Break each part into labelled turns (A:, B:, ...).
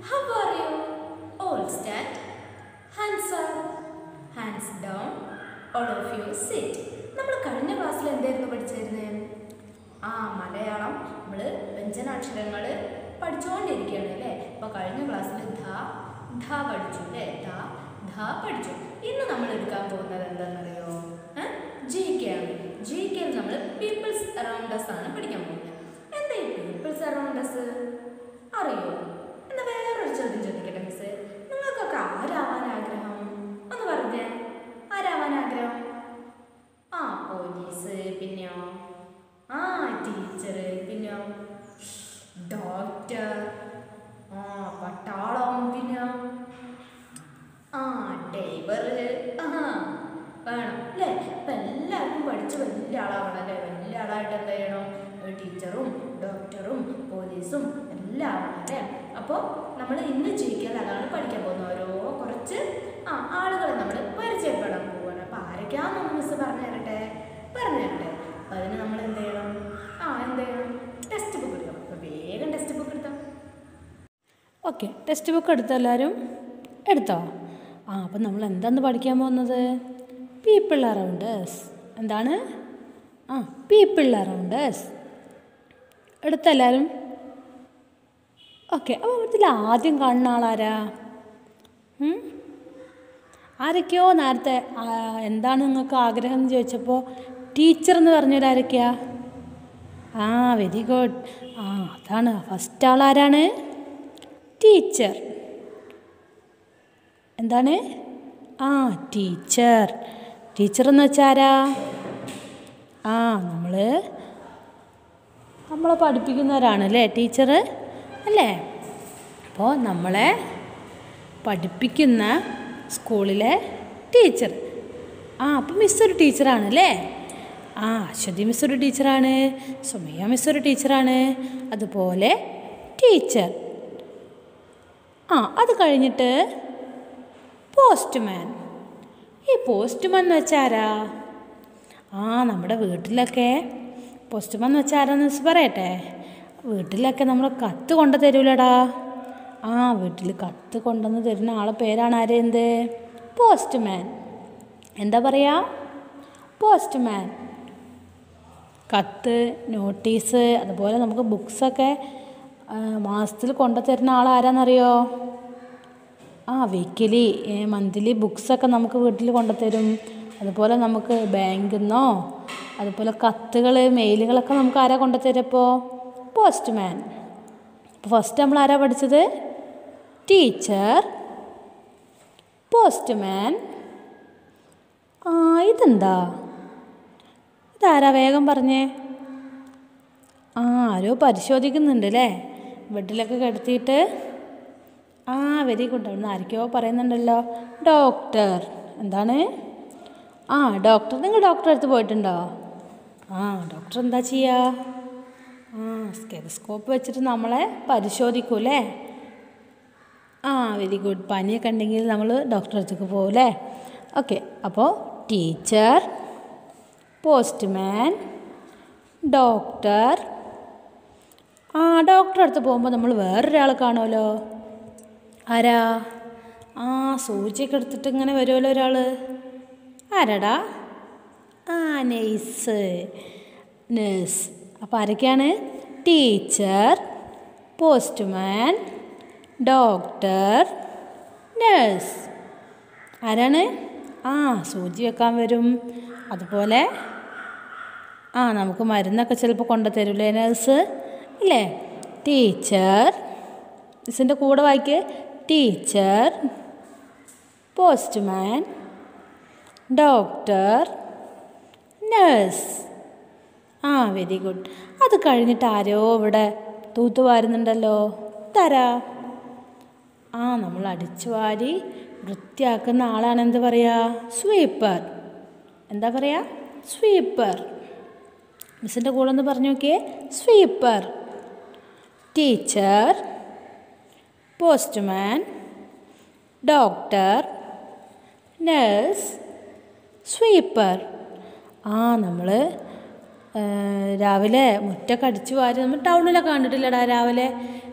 A: How are you? All stand. Hands up. Hands down. All of you sit. നമ്മൾ കഴിഞ്ഞ ക്ലാസ്സിൽ എന്തായിരുന്നു പഠിച്ചിരുന്നത് ആ മലയാളം നമ്മൾ വ്യഞ്ജനാക്ഷരങ്ങൾ പഠിച്ചുകൊണ്ടിരിക്കുകയാണ് അല്ലേ അപ്പോൾ കഴിഞ്ഞ ക്ലാസ്സിൽ ധ ധ പഠിച്ചു അല്ലേ ധ ധ പഠിച്ചു ഇന്ന് നമ്മൾ എടുക്കാൻ പോകുന്നത് എന്താണെന്നറിയോ ജി കെ ആണ് ജി കെയിൽ നമ്മൾ പീപ്പിൾസ് അറൗണ്ട് us ആണ് പഠിക്കാൻ പോകുന്നത് എന്താ ഈ പീപ്പിൾസ് അറൗണ്ട് us അറിയോ എന്നാ വേറൊരു ചോദ്യം ചോദിക്കട്ടെ മിസ് നിങ്ങൾക്കൊക്കെ ആരാവാൻ ആഗ്രഹം ഒന്ന് പറഞ്ഞേ ആരാവാൻ ആഗ്രഹം ആ പോലീസ് പിന്നെയോ ആ ടീച്ചർ പിന്നെയോ ഡോക്ടർ ആ പട്ടാളം പിന്നെയോ ആ ഡ്രൈവർ ആ വേണം അല്ലേ അപ്പം എല്ലാവർക്കും പഠിച്ച് വലിയ ആളാവണം അല്ലേ വലിയ ആളായിട്ട് എന്ത് ചെയ്യണം ഒരു ടീച്ചറും ഡോക്ടറും പോലീസും എല്ലാം ആവണം അല്ലേ അപ്പോൾ നമ്മൾ ഇന്ന് ജയിക്കാൻ അതാണ് പഠിക്കാൻ പോകുന്നത് ഓരോ കുറച്ച് ആ ആളുകളെ നമ്മൾ പരിചയപ്പെടാൻ പോവുകയാണ് അപ്പോൾ ആരൊക്കെയാണെന്ന് മിസ് പറഞ്ഞു തരട്ടെ പറഞ്ഞു തരട്ടെ അപ്പം അതിന് നമ്മൾ എന്ത് ചെയ്യണം ആ എന്ത് ചെയ്യണം ടെക്സ്റ്റ് ബുക്ക് എടുക്കണം അപ്പോൾ വേഗം ടെക്സ്റ്റ് ബുക്ക് എടുത്താൽ
B: ഓക്കെ ടെക്സ്റ്റ് ബുക്ക് എടുത്തോ എല്ലാവരും എടുത്തോ ആ അപ്പം നമ്മൾ എന്താന്ന് പഠിക്കാൻ പോകുന്നത് പീപ്പിൾ അറൗണ്ടേഴ്സ് എന്താണ് ആ പീപ്പിൾ അറൗണ്ടേഴ്സ് എടുത്തോ എല്ലാവരും ഓക്കെ അപ്പോൾ ഇതിൽ ആദ്യം കാണുന്ന ആളാരാ ഉം? ആരൊക്കെയോ നേരത്തെ ആ, എന്താണ് നിങ്ങൾക്ക് ആഗ്രഹം എന്ന് ചോദിച്ചപ്പോൾ ടീച്ചർ എന്ന് പറഞ്ഞവരാരൊക്കെയാ ആ വെരി ഗുഡ് ആ അതാണ് ഫസ്റ്റ് ആളാരാണ് ടീച്ചർ എന്താണ് ആ ടീച്ചർ ടീച്ചർ എന്ന് വെച്ചാൽ ആരാ ആ നമ്മൾ നമ്മളെ പഠിപ്പിക്കുന്നവരാണ് അല്ലേ ടീച്ചർ അല്ലേ അപ്പോൾ നമ്മളെ പഠിപ്പിക്കുന്ന സ്കൂളിലെ ടീച്ചർ ആ അപ്പം മിസ് ഒരു ടീച്ചറാണ് അല്ലേ ആ അശ്വതി മിസ് ഒരു ടീച്ചറാണ് സുമയ്യ മിസ് ഒരു ടീച്ചറാണ് അതുപോലെ ടീച്ചർ ആ അത് കഴിഞ്ഞിട്ട് പോസ്റ്റ്മാൻ ഈ പോസ്റ്റ്മാൻ എന്ന് വെച്ചാൽ ആരാ ആ നമ്മുടെ വീട്ടിലൊക്കെ പോസ്റ്റ്മാൻ എന്ന് വെച്ചാൽ ആരാന്ന് വെച്ച് പറയട്ടെ വീട്ടിലൊക്കെ നമ്മൾ കത്ത് കൊണ്ടു തരൂലടാ ആ വീട്ടിൽ കത്ത് കൊണ്ടുവന്ന് തരുന്ന ആളെ പേരാണ് ആര് എന്ത് പോസ്റ്റ്മാൻ എന്താ പറയാ പോസ്റ്റ്മാൻ കത്ത് നോട്ടീസ് അതുപോലെ നമുക്ക് ബുക്സൊക്കെ മാസത്തിൽ കൊണ്ടു തരുന്ന ആൾ ആരാന്നറിയോ ആ വീക്കിലി മന്ത്ലി ബുക്സൊക്കെ നമുക്ക് വീട്ടിൽ കൊണ്ടുതരും അതുപോലെ നമുക്ക് ബാങ്കിൽ നിന്നോ അതുപോലെ കത്തുകൾ മെയിലുകളൊക്കെ നമുക്ക് ആരാ കൊണ്ടുതരും ഇപ്പോൾ പോസ്റ്റ്മാൻ അപ്പോൾ ഫസ്റ്റ് നമ്മൾ ആരാ പഠിച്ചത് ടീച്ചർ പോസ്റ്റ്മാൻ ആ ഇതെന്താ ഇതാരാ വേഗം പറഞ്ഞേ ആ ആരോ പരിശോധിക്കുന്നുണ്ട് അല്ലേ ബെഡിലൊക്കെ കിടത്തിയിട്ട് ആ വെരി ഗുഡ് അവിടുന്ന് ആരൊക്കെയോ പറയുന്നുണ്ടല്ലോ ഡോക്ടർ എന്താണ് ആ ഡോക്ടർ നിങ്ങൾ ഡോക്ടറെ അടുത്ത് പോയിട്ടുണ്ടോ ആ ഡോക്ടർ എന്താ ചെയ്യുക ആ സ്റ്റെതസ്കോപ്പ് വെച്ചിട്ട് നമ്മളെ പരിശോധിക്കും അല്ലേ ആ വെരി ഗുഡ് പനിയൊക്കെ ഉണ്ടെങ്കിൽ നമ്മൾ ഡോക്ടറെ അടുത്തേക്ക് പോകും അല്ലേ ഓക്കെ അപ്പോൾ ടീച്ചർ പോസ്റ്റ്മാൻ ഡോക്ടർ ആ ഡോക്ടറെ അടുത്ത് പോകുമ്പോൾ നമ്മൾ വേറൊരാൾ കാണുമല്ലോ ആരാ ആ സൂചിയൊക്കെ എടുത്തിട്ട് ഇങ്ങനെ വരുമല്ലോ ഒരാൾ ആരാടാ ആ നെയ്സ് നേഴ്സ് അപ്പോൾ ആരൊക്കെയാണ് ടീച്ചർ പോസ്റ്റ്മാൻ ഡോക്ടർ നേഴ്സ് ആരാണ് ആ സൂചി വെക്കാൻ വരും അതുപോലെ ആ നമുക്ക് മരുന്നൊക്കെ ചിലപ്പോൾ കൊണ്ടു തരൂലേ നേഴ്സ് ഇല്ലേ ടീച്ചർ മിസ്സിൻ്റെ കൂടെ വായിക്ക് ടീച്ചർ പോസ്റ്റ്മാൻ ഡോക്ടർ നേഴ്സ് ആ വെരി ഗുഡ് അത് കഴിഞ്ഞിട്ട് ആരോ ഇവിടെ തൂത്ത് വാരുന്നുണ്ടല്ലോ തരാ ആ നമ്മൾ അടിച്ചു വാരി വൃത്തിയാക്കുന്ന ആളാണ് എന്ത് പറയുക സ്വീപ്പർ എന്താ പറയുക സ്വീപ്പർ മിസ്സിൻ്റെ കൂടെ ഒന്ന് പറഞ്ഞു നോക്കിയേ sweeper teacher postman doctor nurse sweeper ആ നമ്മൾ രാവിലെ മുറ്റൊക്കെ അടിച്ചു വാരി നമ്മൾ ടൗണിലൊക്കെ കണ്ടിട്ടില്ലടാ രാവിലെ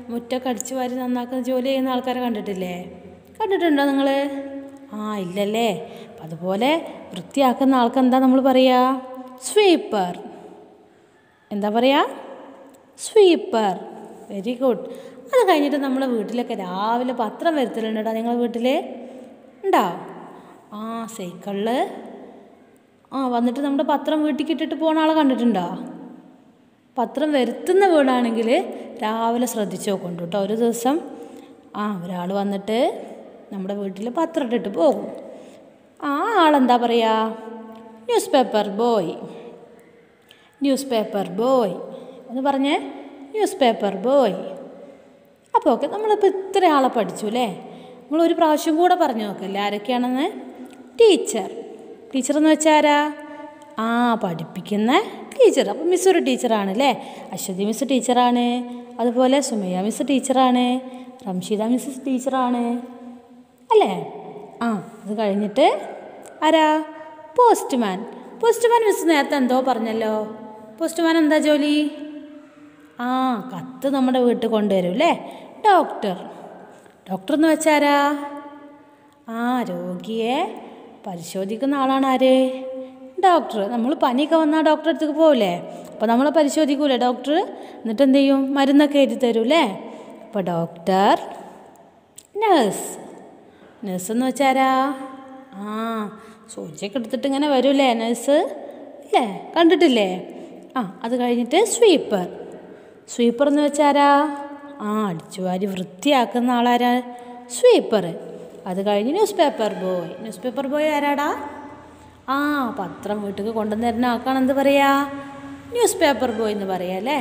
B: മുറ്റൊക്കെ അടിച്ചു വാരി നന്നാക്കുന്ന ജോലി ചെയ്യുന്ന ആൾക്കാരെ കണ്ടിട്ടില്ലേ കണ്ടിട്ടുണ്ടോ നിങ്ങൾ ആ ഇല്ലല്ലേ അപ്പം അതുപോലെ വൃത്തിയാക്കുന്ന ആൾക്ക് എന്താ നമ്മൾ പറയുക സ്വീപ്പർ എന്താ പറയുക സ്വീപ്പർ വെരി ഗുഡ് അത് കഴിഞ്ഞിട്ട് നമ്മുടെ വീട്ടിലൊക്കെ രാവിലെ പത്രം വരുത്തലുണ്ടോ നിങ്ങളുടെ വീട്ടിൽ ഉണ്ടോ ആ സൈക്കിളിൽ ആ വന്നിട്ട് നമ്മുടെ പത്രം വീട്ടിൽ ഇട്ടിട്ട് പോണ ആളെ കണ്ടിട്ടുണ്ടോ പത്രം വരുത്തുന്ന വീടാണെങ്കിൽ രാവിലെ ശ്രദ്ധിച്ച് നോക്കുന്നുണ്ട് കേട്ടോ ഒരു ദിവസം ആ ഒരാൾ വന്നിട്ട് നമ്മുടെ വീട്ടിൽ പത്രം ഇട്ടിട്ട് പോകും ആ ആളെന്താ പറയുക news paper boy news paper boy എന്ന് പറഞ്ഞേ ന്യൂസ് പേപ്പർ ബോയ് അപ്പോൾ ഓക്കെ നമ്മളിപ്പോൾ ഇത്ര ആളെ പഠിച്ചു അല്ലേ നമ്മൾ ഒരു പ്രാവശ്യം കൂടെ പറഞ്ഞു നോക്കല്ലേ ആരൊക്കെയാണെന്ന് ടീച്ചർ ടീച്ചർ എന്ന് വെച്ചാൽ ആരാ ആ പഠിപ്പിക്കുന്ന ടീച്ചർ അപ്പോൾ മിസ് ഒരു ടീച്ചറാണ് അല്ലേ അശ്വതി മിസ് ടീച്ചറാണ് അതുപോലെ സുമയ്യ മിസ് ടീച്ചറാണ് റംഷീദ മിസ് ടീച്ചറാണ് അല്ലേ ആ അത് കഴിഞ്ഞിട്ട് ആരാ പോസ്റ്റ്മാൻ പോസ്റ്റ്മാൻ മിസ് നേരത്തെ എന്തോ പറഞ്ഞല്ലോ പോസ്റ്റ്മാൻ എന്താ ജോലി ആ കത്ത് നമ്മുടെ വീട്ടിൽ കൊണ്ടുവരും അല്ലേ ഡോക്ടർ ഡോക്ടർ എന്ന് വെച്ചാരാ ആ രോഗിയെ പരിശോധിക്കുന്ന ആളാണ് ആര് ഡോക്ടർ നമ്മൾ പനിയൊക്കെ വന്നാൽ ഡോക്ടറെ അടുത്തേക്ക് പോകില്ലേ അപ്പോൾ നമ്മളെ പരിശോധിക്കൂലേ ഡോക്ടർ എന്നിട്ട് എന്ത് ചെയ്യും മരുന്നൊക്കെ എഴുതി തരൂലേ അപ്പോൾ ഡോക്ടർ നഴ്സ് നഴ്സ് എന്ന് വെച്ചാരാ ആ സൂചിയൊക്കെ എടുത്തിട്ട് ഇങ്ങനെ വരൂലേ നഴ്സ് ഇല്ലേ കണ്ടിട്ടില്ലേ ആ അത് കഴിഞ്ഞിട്ട് സ്വീപ്പർ സ്വീപ്പർ എന്ന് വെച്ചാരാ ആ അടിച്ചുവാരി വൃത്തിയാക്കുന്ന ആളാരാ സ്വീപ്പർ അത് കഴിഞ്ഞ് news paper boy news paper boy ആരാടാ ആ പത്രം വീട്ടിൽ കൊണ്ടുവന്ന് തരുന്ന ആൾക്കാണ് എന്ത് പറയാ ന്യൂസ് പേപ്പർ ബോയ് എന്ന് പറയാ അല്ലേ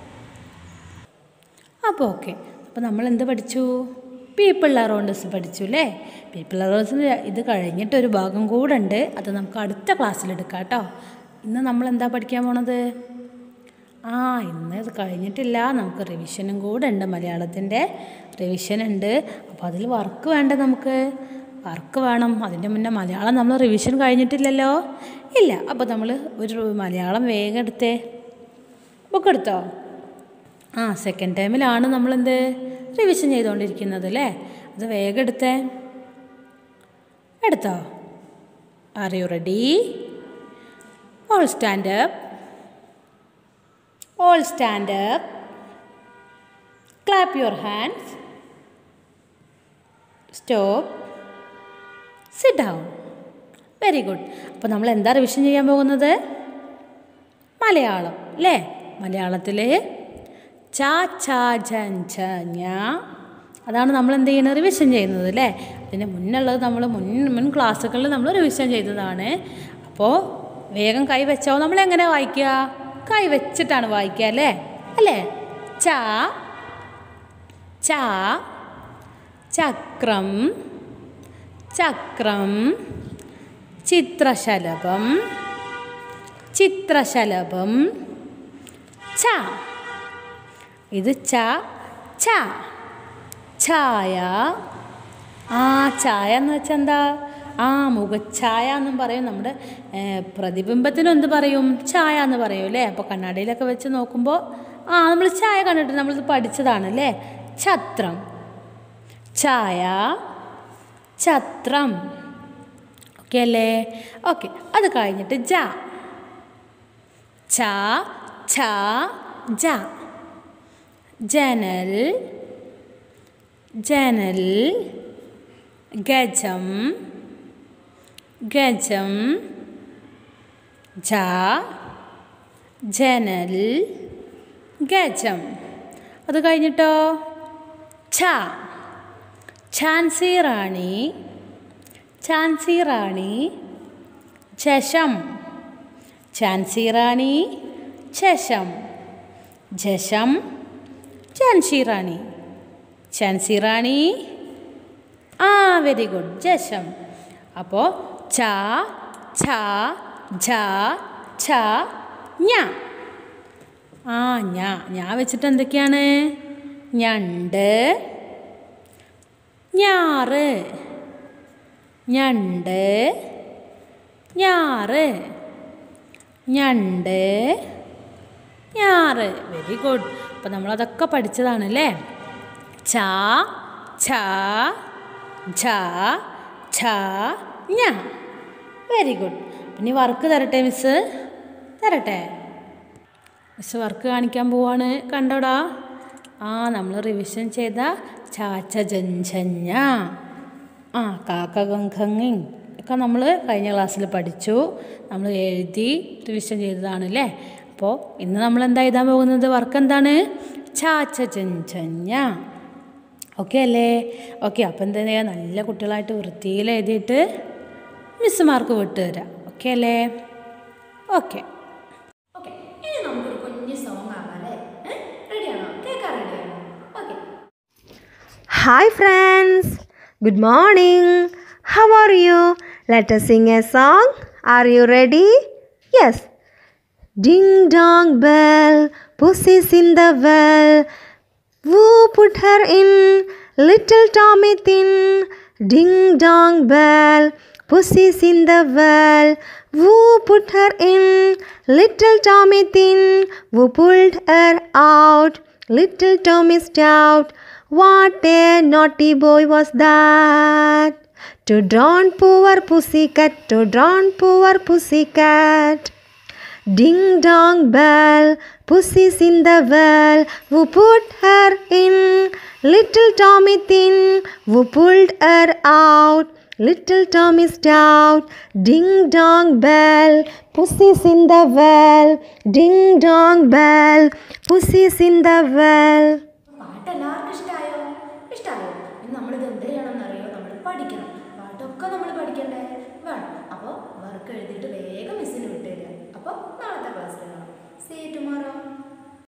B: അപ്പോൾ ഓക്കെ അപ്പോൾ നമ്മൾ എന്ത് പഠിച്ചു പീപ്പിൾ അറൗണ്ടസ് പഠിച്ചു അല്ലേ പീപ്പിൾ അറൗണ്ടസിന് ഇത് കഴിഞ്ഞിട്ട് ഒരു ഭാഗം കൂടെ ഉണ്ട് അത് നമുക്ക് അടുത്ത ക്ലാസ്സിൽ എടുക്കാം കേട്ടോ ഇന്ന് നമ്മൾ എന്താ പഠിക്കാൻ പോണത് ആ ഇന്ന് ഇത് കഴിഞ്ഞിട്ടില്ല നമുക്ക് റിവിഷനും കൂടെ ഉണ്ട് മലയാളത്തിൻ്റെ റിവിഷൻ ഉണ്ട് അപ്പോൾ അതിൽ വർക്ക് വേണ്ട നമുക്ക് വർക്ക് വേണം അതിൻ്റെ മുന്നേ മലയാളം നമ്മൾ റിവിഷൻ കഴിഞ്ഞിട്ടില്ലല്ലോ ഇല്ല അപ്പോൾ നമ്മൾ ഒരു മലയാളം വേഗം എടുത്തേ ബുക്ക് എടുത്തോ ആ സെക്കൻഡ് ടൈമിലാണ് നമ്മളെന്ത് റിവിഷൻ ചെയ്തുകൊണ്ടിരിക്കുന്നത് അല്ലേ അത് വേഗം എടുത്തേ എടുത്തോ are you ready all stand up all stand up clap your hands stop sit down very good അപ്പോൾ നമ്മൾ എന്താ റിവിഷൻ ചെയ്യാൻ പോകുന്നത് മലയാളം അല്ലേ മലയാളത്തിൽ ചാ ചാ ജൻ ച ഞ അതാണ് നമ്മൾ എന്ത് ചെയ്യുന്നത് റിവിഷൻ ചെയ്യുന്നത് അല്ലേ അതിന് മുന്നുള്ളത് നമ്മൾ മുൻ മുൻ ക്ലാസ്സുകളിൽ നമ്മൾ റിവിഷൻ ചെയ്തതാണ് അപ്പോൾ വേഗം കൈ വെച്ചോ നമ്മൾ എങ്ങനെ വായിക്കുക കൈ വെച്ചിട്ടാണ് വായിക്കുക അല്ലേ അല്ലേ ചാ ചാ ചക്രം ചക്രം ചിത്രശലഭം ചിത്രശലഭം ച ഇത് ച ച ഛായ ആ ഛായ എന്ന് വെച്ചാൽ എന്താ ആ മുഖഛായ എന്നും പറയും നമ്മുടെ ഏ, പ്രതിബിംബത്തിനും എന്ത് പറയും ഛായ എന്ന് പറയും അല്ലേ അപ്പോൾ കണ്ണാടിയിലൊക്കെ വെച്ച് നോക്കുമ്പോൾ ആ നമ്മൾ ഛായ കണ്ടിട്ട് നമ്മളിത് പഠിച്ചതാണ് അല്ലേ ഛത്രം ഛായ ഛത്രം ഓക്കെ അല്ലേ ഓക്കെ അത് കഴിഞ്ഞിട്ട് ജ ഛ ഛ ജ ജനൽ ജനൽ ഗജം ഗജം ജ ജനൽ ഗജം അത് കഴിഞ്ഞിട്ടോ ഛ ഝാൻസി റാണി ഝാൻസി റാണി ചഷം ഝാൻസി റാണി ചഷം ജഷം ഝാൻസി റാണി ഝാൻസി റാണി ആ വെരി ഗുഡ് ജഷം അപ്പോൾ ച ഛ ഝ ഛ ഞ ആ ഞാ ഞാൻ വെച്ചിട്ട് എന്തൊക്കെയാണ് ഞണ്ട് ഞാറ് ഞണ്ട് ഞാറ് ഞണ്ട് ഞാറ് വെരി ഗുഡ് അപ്പോൾ നമ്മളതൊക്കെ പഠിച്ചതാണ് അല്ലേ ച ഛ ഝ ഛ ഞ വെരി ഗുഡ് പിന്നെ വർക്ക് തരട്ടെ മിസ് തരട്ടെ മിസ് വർക്ക് കാണിക്കാൻ പോവാണ് കണ്ടോടാ ആ നമ്മൾ റിവിഷൻ ചെയ്ത ചാച്ച ജഞ്ചഞ്ഞ ആ കാക്ക ഗംഖങ്ങിങ് ഒക്കെ നമ്മൾ കഴിഞ്ഞ ക്ലാസ്സിൽ പഠിച്ചു നമ്മൾ എഴുതി റിവിഷൻ ചെയ്തതാണ് അല്ലേ അപ്പോൾ ഇന്ന് നമ്മൾ എന്താ എഴുതാൻ പോകുന്നത് വർക്ക് എന്താണ് ചാച്ച ജഞ്ചഞ്ഞ ഓക്കെ അല്ലേ ഓക്കെ അപ്പം എന്താ ചെയ്യുക നല്ല കുട്ടികളായിട്ട് വൃത്തിയിൽ എഴുതിയിട്ട് മിസ്സുമാർക്ക് വിട്ടുതരാം ഓക്കെ അല്ലേ ഓക്കെ
A: ഓക്കെ ഇനി നമുക്കൊരു കുഞ്ഞ് സോങ് ആകാം അല്ലേ റെഡിയാണോ കേൾക്കാൻ റെഡിയാണോ okay
C: Hi friends, good morning. How are you? Let us sing a song. Are you ready? Yes. Ding dong bell, pussy's in the well. Who put her in? Little Tommy Thin. Ding dong bell, pussy's in the well. Who put her in? Little Tommy Thin. Who pulled her out? Little Tommy Stout. What a naughty boy was that? To drown poor pussycat, to drown poor pussycat. Ding dong bell, pussy's in the well. Who put her in? Little Tommy Thin. Who pulled her out? Little Tommy Stout. Ding dong bell, pussy's in the well. Ding dong bell, pussy's in the well.
A: പാട്ട് എല്ലാവർക്കും ഇഷ്ടമായോ ഇഷ്ടമായോ ഇനി നമ്മളിത് എന്ത് ചെയ്യണമെന്നറിയോ നമ്മൾ പഠിക്കണം പാട്ടൊക്കെ നമ്മൾ പഠിക്കണ്ടേ വേണം അപ്പോൾ വർക്ക് എഴുതിയിട്ട് വേഗം മിസ്സിന് വിട്ടുതരിക അപ്പോൾ നാളത്തെ ക്ലാസ്സിൽ കാണാം സീ ടുമോറോ